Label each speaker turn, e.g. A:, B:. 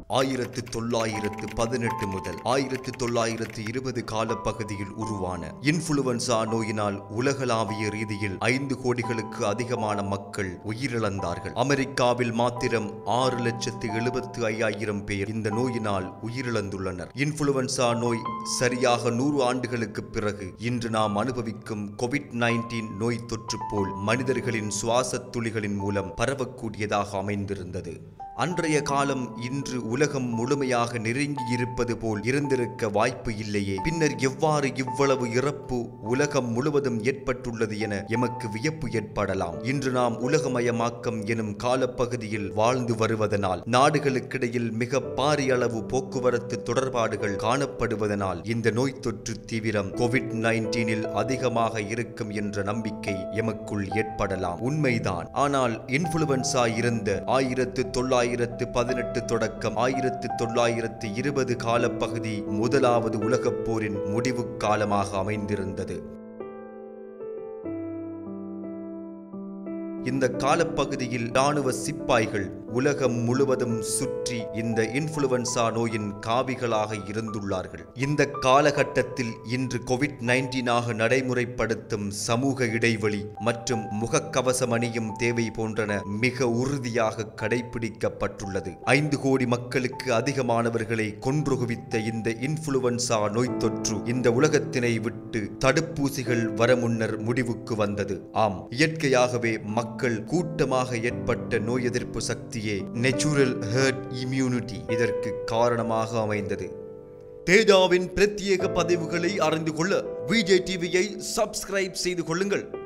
A: ஆயிரத்து தொள்ளாயிரத்து பதினெட்டு முதல் ஆயிரத்து தொள்ளாயிரத்து இருபது காலப்பகுதியில் உருவான இன்ஃபுளுவன்சா நோயினால் உலகளாவிய ரீதியில் ஐந்து கோடிகளுக்கு அதிகமான மக்கள் உயிரிழந்தார்கள் அமெரிக்காவில் மாத்திரம் ஆறு லட்சத்து எழுபத்து ஐயாயிரம் பேர் இந்த நோயினால் உயிரிழந்துள்ளனர் இன்ஃபுளுவன்சா நோய் சரியாக நூறு ஆண்டுகளுக்கு பிறகு இன்று நாம் அனுபவிக்கும் கோவிட் நைன்டீன் நோய் தொற்று போல் மனிதர்களின் சுவாச துளிகளின் மூலம் பரவக்கூடியதாக அமைந்திருந்தது அன்றைய காலம் இன்று உலகம் முழுமையாக நெருங்கி இருப்பது போல் இருந்திருக்க வாய்ப்பு இல்லையே பின்னர் எவ்வாறு இவ்வளவு இறப்பு உலகம் முழுவதும் ஏற்பட்டுள்ளது என எமக்கு வியப்பு ஏற்படலாம் இன்று நாம் உலகமயமாக்கம் எனும் காலப்பகுதியில் வாழ்ந்து வருவதனால் நாடுகளுக்கிடையில் மிக பாரிய அளவு போக்குவரத்து தொடர்பாடுகள் காணப்படுவதனால் இந்த நோய் தொற்று தீவிரம் கோவிட் நைன்டீனில் அதிகமாக இருக்கும் என்ற நம்பிக்கை எமக்குள் ஏற்படலாம் உண்மைதான் ஆனால் இன்ஃபுளுவன்சா இருந்த ஆயிரத்து தொள்ளாயிரத்து பதினெட்டு தொடக்கம் ஆயிரத்து தொள்ளாயிரத்து இருபது காலப்பகுதி முதலாவது உலகப் போரின் முடிவு காலமாக அமைந்திருந்தது இந்த காலப்பகுதியில் ராணுவ சிப்பாய்கள் உலகம் முழுவதும் சுற்றி இந்த இன்ஃபுளுவன்சா நோயின் காவிகளாக இருந்துள்ளார்கள் இந்த காலகட்டத்தில் இன்று கோவிட் நைன்டீனாக நடைமுறைப்படுத்தும் சமூக இடைவெளி மற்றும் முகக்கவசம் அணியும் தேவை போன்றன மிக உறுதியாக கடைபிடிக்கப்பட்டுள்ளது ஐந்து கோடி மக்களுக்கு அதிகமானவர்களை கொன்றுகுவித்த இந்த இன்ஃபுளுவன்சா நோய் தொற்று இந்த உலகத்தினை விட்டு தடுப்பூசிகள் வர முன்னர் முடிவுக்கு வந்தது ஆம் இயற்கையாகவே மக்கள் கூட்டமாக ஏற்பட்ட நோய் எதிர்ப்பு சக்தியே நெச்சுரல் ஹெர்ட் இம்யூனிட்டி இதற்கு காரணமாக அமைந்தது தேஜாவின் பிரத்யேக பதிவுகளை அறிந்து கொள்ள விஜய் டிவியை சப்ஸ்கிரைப் செய்து கொள்ளுங்கள்